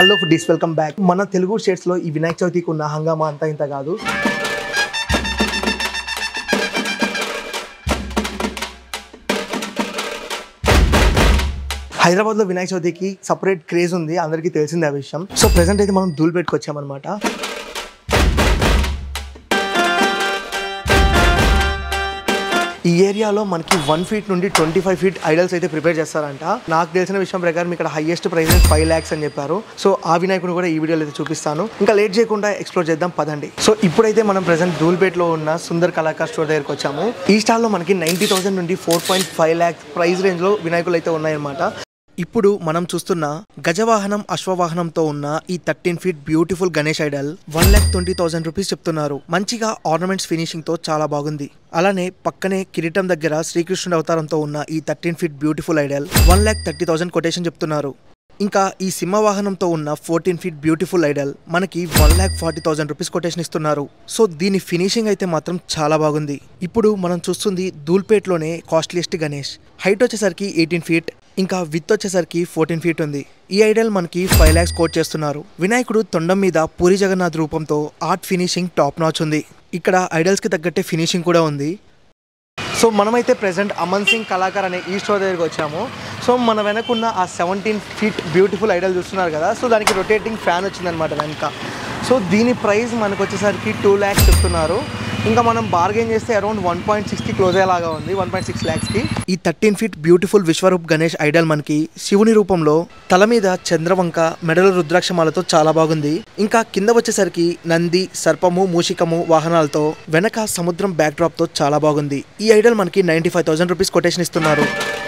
hello foodies welcome back మన Telugu states లో ఈ వినాయక చవితికి ఉన్న హంగామా అంతా ఇంత కాదు హైదరాబాద్ లో వినాయక చవితికి సపరేట్ క్రేజ్ ఉంది అందరికీ తెలిసిందే ఆ విషయం సో ప్రెసెంట్ అయితే మనం ధూల్ పెట్టుకొచ్చామన్నమాట ఈ ఏరియాలో మనకి వన్ ఫీట్ నుండి ట్వంటీ ఫైవ్ ఫీట్ ఐడల్స్ అయితే ప్రిపేర్ చేస్తారంట నాకు తెలిసిన విషయం ప్రకారం ఇక్కడ హైయెస్ట్ ప్రైస్ ఫైవ్ ల్యాక్స్ అని చెప్పారు సో ఆ వినాయకుడు కూడా ఈ వీడియోలో అయితే చూపిస్తాను ఇంకా లేట్ చేయకుండా ఎక్స్ప్లోర్ చేద్దాం పదండి సో ఇప్పుడైతే మనం ప్రెసెంట్ ధూల్పేట్లో ఉన్న సుందర్ కళాకార్ స్టోర్ దగ్గరికి వచ్చాము ఈ స్టాల్లో మనకి నైంటీ థౌసండ్ నుండి four point five lakhs price రేంజ్లో వినాయకులు అయితే ఉన్నాయన్నమాట ఇప్పుడు మనం చూస్తున్న గజవాహనం అశ్వవాహనంతో ఉన్న ఈ thirteen feet beautiful Ganesh idol one lakh twenty thousand rupees చెప్తున్నారు మంచిగా ఆర్నమెంట్స్ ఫినిషింగ్ తో చాలా బాగుంది అలానే పక్కనే కిరీటం దగ్గర శ్రీకృష్ణుడి అవతారంతో ఉన్న ఈ thirteen feet beautiful idol one lakh thirty thousand quotation చెప్తున్నారు ఇంకా ఈ సింహవాహనంతో ఉన్న ఫోర్టీన్ ఫీట్ బ్యూటిఫుల్ ఐడల్ మనకి one lakh forty thousand rupees quotation ఇస్తున్నారు సో దీని ఫినిషింగ్ అయితే మాత్రం చాలా బాగుంది ఇప్పుడు మనం చూస్తుంది ధూల్పేట్లోనే కాస్ట్లీయెస్ట్ గణేష్ హైట్ వచ్చేసరికి ఎయిటీన్ ఫీట్ ఇంకా విత్ వచ్చేసరికి ఫోర్టీన్ ఫీట్ ఉంది ఈ ఐడల్ మనకి ఫైవ్ ల్యాక్స్ కోట్ చేస్తున్నారు వినాయకుడు తొండం మీద పూరి జగన్నాథ్ రూపంతో ఆర్ట్ ఫినిషింగ్ టాప్ నాచ్ ఉంది ఇక్కడ ఐడల్స్కి తగ్గట్టే ఫినిషింగ్ కూడా ఉంది సో మనమైతే ప్రెసెంట్ అమన్ సింగ్ కళాకార్ అనే ఈ స్టోర్ దగ్గరికి వచ్చాము సో మన వెనకున్న ఆ సెవెంటీన్ ఫీట్ బ్యూటిఫుల్ ఐడల్ చూస్తున్నారు కదా సో దానికి రొటేటింగ్ ఫ్యాన్ వచ్చిందనమాట వెనక సో దీని ప్రైస్ మనకు వచ్చేసరికి టూ ల్యాక్స్ చెప్తున్నారు ఇంకా మనం బార్గెన్ చేస్తే అరౌండ్ వన్ పాయింట్ సిక్స్కి క్లోజ్ అయ్యేలాగా ఉంది వన్ పాయింట్ సిక్స్ ల్యాక్స్కి ఈ thirteen feet beautiful Vishwaroop Ganesh idol మనకి శివుని రూపంలో తల మీద చంద్రవంక మెడల రుద్రాక్షమాలతో చాలా బాగుంది ఇంకా కింద వచ్చేసరికి నంది సర్పము మూషికము వాహనాలతో వెనక సముద్రం బ్యాక్ డ్రాప్ తో చాలా బాగుంది ఈ ఐడల్ మనకి ninety five thousand rupees quotation ఇస్తున్నారు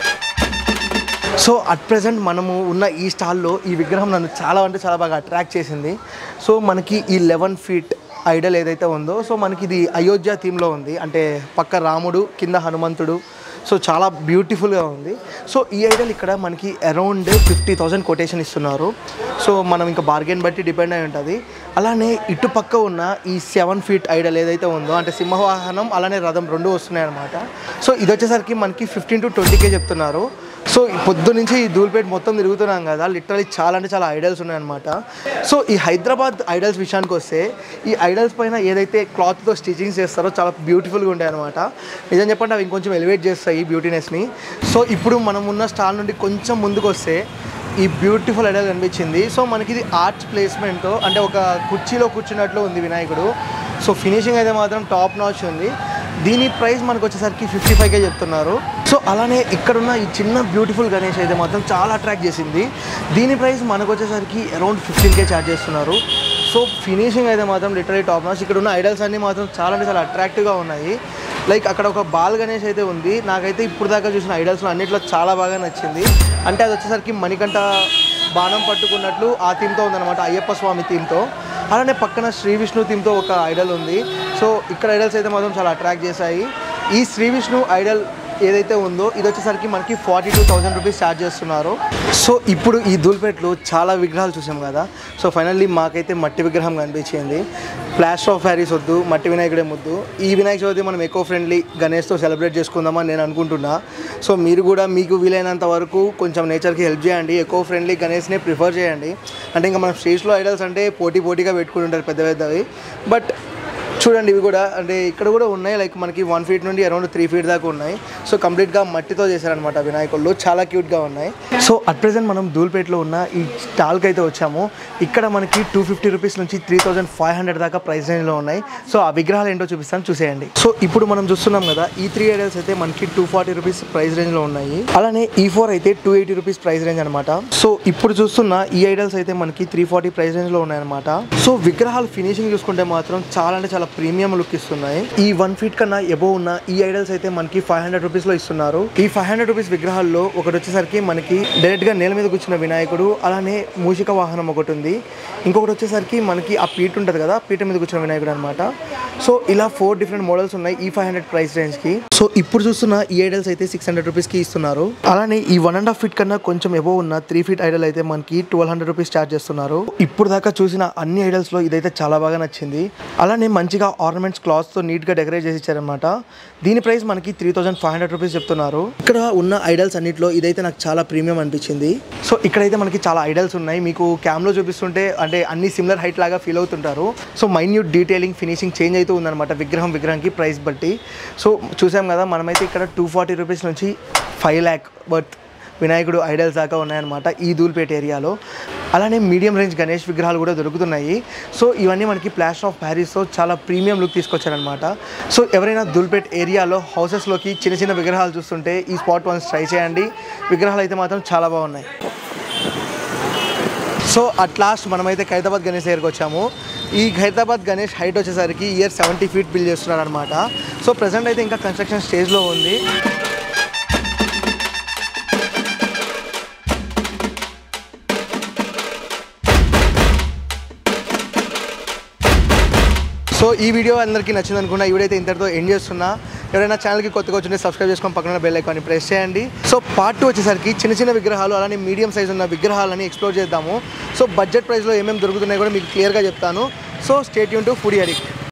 సో అట్ ప్రెసెంట్ మనము ఉన్న ఈ స్టాల్లో ఈ విగ్రహం నన్ను చాలా అంటే చాలా బాగా అట్రాక్ట్ చేసింది సో మనకి ఈ లెవెన్ ఫీట్ ఐడల్ ఏదైతే ఉందో సో మనకి ఇది అయోధ్య థీమ్లో ఉంది అంటే పక్క రాముడు కింద హనుమంతుడు సో చాలా బ్యూటిఫుల్గా ఉంది సో ఈ ఐడల్ ఇక్కడ మనకి అరౌండ్ ఫిఫ్టీ థౌసండ్ కొటేషన్ ఇస్తున్నారు సో మనం ఇంకా బార్గెన్ బట్టి డిపెండ్ అయి ఉంటుంది అలానే ఇటుపక్క ఉన్న ఈ సెవెన్ ఫీట్ ఐడల్ ఏదైతే ఉందో అంటే సింహవాహనం అలానే రథం రెండు వస్తున్నాయి అనమాట సో ఇది వచ్చేసరికి మనకి ఫిఫ్టీన్ టు ట్వంటీకే చెప్తున్నారు సో ఈ పొద్దు నుంచి ఈ ధూల్పేట మొత్తం తిరుగుతున్నాం కదా లిటరలీ చాలా అంటే చాలా ఐడల్స్ ఉన్నాయన్నమాట సో ఈ హైదరాబాద్ ఐడల్స్ విషయానికి వస్తే ఈ ఐడల్స్ పైన ఏదైతే క్లాత్తో స్టిచింగ్స్ చేస్తారో చాలా బ్యూటిఫుల్గా ఉంటాయి అనమాట నిజం చెప్పండి అవి ఇంకొంచెం ఎలివేట్ చేస్తాయి ఈ బ్యూటీనెస్ని సో ఇప్పుడు మనం ఉన్న స్టాల్ నుండి కొంచెం ముందుకు వస్తే ఈ బ్యూటిఫుల్ ఐడల్ కనిపించింది సో మనకి ఇది ఆర్ట్స్ ప్లేస్మెంట్ అంటే ఒక కుర్చీలో కూర్చున్నట్లు ఉంది వినాయకుడు సో ఫినిషింగ్ అయితే మాత్రం టాప్ నాచ్ ఉంది దీని ప్రైస్ మనకు వచ్చేసరికి ఫిఫ్టీ ఫైవ్కే చెప్తున్నారు సో అలానే ఇక్కడున్న ఈ చిన్న బ్యూటిఫుల్ గణేష్ అయితే మాత్రం చాలా అట్రాక్ట్ చేసింది దీని ప్రైస్ మనకు వచ్చేసరికి అరౌండ్ ఫిఫ్టీన్కే ఛార్జ్ చేస్తున్నారు సో ఫినిషింగ్ అయితే మాత్రం లిటరలీ టాప్ నాచ్ ఇక్కడ ఉన్న ఐడల్స్ అన్నీ మాత్రం చాలా అంటే చాలా అట్రాక్టివ్గా ఉన్నాయి లైక్ అక్కడ ఒక బాల్ గణేష్ అయితే ఉంది నాకైతే ఇప్పుడు దాకా చూసిన ఐడల్స్లో అన్నిట్లో చాలా బాగా నచ్చింది అంటే అది వచ్చేసరికి మణికంఠ బాణం పట్టుకున్నట్లు ఆ థీమ్తో ఉందన్నమాట అయ్యప్ప స్వామి థీమ్తో అలానే పక్కన శ్రీ విష్ణు థీమ్తో ఒక ఐడల్ ఉంది సో ఇక్కడ ఐడల్స్ అయితే మాత్రం చాలా అట్రాక్ట్ చేశాయి ఈ శ్రీ విష్ణు ఐడల్ ఏదైతే ఉందో ఇది వచ్చేసరికి మనకి forty two thousand rupees charge చేస్తున్నారు సో ఇప్పుడు ఈ ధూల్పేట్లో చాలా విగ్రహాలు చూసాం కదా సో ఫైనల్లీ మాకైతే మట్టి విగ్రహం కనిపించింది ప్లాస్టర్ ఆఫ్ హ్యారీస్ వద్దు మట్టి వినాయకుడే ముద్దు ఈ వినాయక చవితి మనం ఎకో ఫ్రెండ్లీ గణేష్తో సెలబ్రేట్ చేసుకుందామని నేను అనుకుంటున్నా సో మీరు కూడా మీకు వీలైనంత వరకు కొంచెం నేచర్కి హెల్ప్ చేయండి ఎకో ఫ్రెండ్లీ గణేష్నే ప్రిఫర్ చేయండి అంటే ఇంకా మనం స్టేజ్లో ఐడల్స్ అంటే పోటీ పోటీగా పెట్టుకుంటుంటారు పెద్ద పెద్దవి బట్ చూడండి ఇవి కూడా అంటే ఇక్కడ కూడా ఉన్నాయి లైక్ మనకి వన్ ఫీట్ నుండి అరౌండ్ త్రీ ఫీట్ దాకా ఉన్నాయి సో కంప్లీట్గా మట్టితో చేశారనమాట వినాయకుళ్ళు చాలా క్యూట్గా ఉన్నాయి సో అట్ ప్రెసెంట్ మనం ధూల్పేటలో ఉన్న ఈ స్టాల్కి అయితే వచ్చాము ఇక్కడ మనకి టూ ఫిఫ్టీ రూపీస్ నుంచి త్రీ థౌజండ్ ఫైవ్ హండ్రెడ్ దాకా ప్రైస్ రేంజ్లో ఉన్నాయి సో ఆ విగ్రహాలు ఏంటో చూపిస్తాను చూసేయండి సో ఇప్పుడు మనం చూస్తున్నాం కదా ఈ త్రీ ఐడల్స్ అయితే మనకి టూ ఫార్టీ రూపీస్ ప్రైస్ రేంజ్లో ఉన్నాయి అలానే ఈ ఫోర్ అయితే two eighty rupees price range అనమాట సో ఇప్పుడు చూస్తున్న ఈ ఐడల్స్ అయితే మనకి త్రీ ఫార్టీ ప్రైస్ రేంజ్లో ఉన్నాయన్నమాట సో విగ్రహాలు ఫినిషింగ్ చూసుకుంటే మాత్రం చాలా అంటే చాలా ప్రీమియం లుక్ ఇస్తున్నాయి ఈ వన్ ఫీట్ కన్నా ఎబో ఉన్న ఈ ఐడల్స్ అయితే మనకి ఫైవ్ హండ్రెడ్ రూపీస్ లో ఇస్తున్నారు ఈ ఫైవ్ హండ్రెడ్ రూపీస్ విగ్రహాల్లో ఒకటి వచ్చేసరికి మనకి డైరెక్ట్ గా నేల మీద కూర్చున్న వినాయకుడు అలానే మూషిక వాహనం ఒకటి ఉంది ఇంకొకటి వచ్చేసరికి మనకి ఆ పీట ఉంటుంది కదా పీట మీద కూర్చున్న వినాయకుడు అనమాట సో ఇలా ఫోర్ డిఫరెంట్ మోడల్స్ ఉన్నాయి ఈ ఫైవ్ హండ్రెడ్ ప్రైస్ రేంజ్ కి సో ఇప్పుడు చూస్తున్న ఈ ఐడల్స్ అయితే సిక్స్ హండ్రెడ్ రూపీస్ కి ఇస్తున్నారు అలానే ఈ వన్ అండ్ హాఫ్ ఫీట్ కన్నా కొంచెం ఎబో ఉన్న త్రీ ఫీట్ ఐడల్ అయితే మనకి ట్వెల్వ్ హండ్రెడ్ రూపీస్ చార్జ్ చేస్తున్నారు ఇప్పుడు దాకా చూసిన అన్ని ఐడల్స్ లో ఇదైతే చాలా బాగా నచ్చింది అలానే మంచిగా ఇంకా ఆర్నమెంట్స్ క్లాత్స్తో నీట్గా డెకరేట్ చేసి ఇచ్చారనమాట దీని ప్రైస్ మనకి three thousand five hundred rupees చెప్తున్నారు ఇక్కడ ఉన్న ఐడల్స్ అన్నిట్లో ఇదైతే నాకు చాలా ప్రీమియం అనిపించింది సో ఇక్కడైతే మనకి చాలా ఐడల్స్ ఉన్నాయి మీకు క్యామ్లో చూపిస్తుంటే అంటే అన్ని సిమిలర్ హైట్ లాగా ఫీల్ అవుతుంటారు so minute detailing finishing change అవుతూ ఉందన్నమాట విగ్రహం విగ్రహానికి ప్రైస్ బట్టి సో చూసాం కదా మనమైతే ఇక్కడ టూ ఫార్టీ రూపీస్ నుంచి ఫైవ్ ల్యాక్ వర్త్ వినాయకుడు ఐడల్స్ దాకా ఉన్నాయన్నమాట ఈ ధూల్పేట ఏరియాలో అలానే మీడియం రేంజ్ గణేష్ విగ్రహాలు కూడా దొరుకుతున్నాయి సో ఇవన్నీ మనకి ప్లాస్టర్ ఆఫ్ ప్యారిస్తో చాలా ప్రీమియం లుక్ తీసుకొచ్చారనమాట సో ఎవరైనా ధూల్పేట్ ఏరియాలో హౌసెస్లోకి చిన్న చిన్న విగ్రహాలు చూస్తుంటే ఈ స్పాట్ వన్స్ ట్రై చేయండి విగ్రహాలు అయితే మాత్రం చాలా బాగున్నాయి సో అట్ లాస్ట్ మనమైతే ఖైరతాబాద్ గణేష్ దగ్గరికి వచ్చాము ఈ ఖైరతాబాద్ గణేష్ హైట్ వచ్చేసరికి ఇయర్ సెవెంటీ ఫీట్ బిల్డ్ చేస్తున్నారు అనమాట సో ప్రజెంట్ అయితే ఇంకా కన్స్ట్రక్షన్ స్టేజ్లో ఉంది సో ఈ వీడియో అందరికీ నచ్చింది అనుకున్నా ఈ వీడియో అయితే ఇంతటితో ఎండ్ చేస్తున్నా ఎవరైనా ఛానల్కి కొత్తగా వచ్చింటే సబ్స్క్రైబ్ చేసుకొని పక్కన బెల్ ఐకాన్ని ప్రెస్ చేయండి సో పార్ట్ టూ వచ్చేసరికి చిన్న చిన్న విగ్రహాలు అలానే మీడియం సైజ్ ఉన్న విగ్రహాలని ఎక్స్ప్లోర్ చేద్దాము సో బడ్జెట్ ప్రైస్లో ఏమేమి దొరుకుతున్నాయో కూడా మీకు క్లియర్గా చెప్తాను సో స్టేట్ యూన్ టు ఫుడ్ అడిక్ట్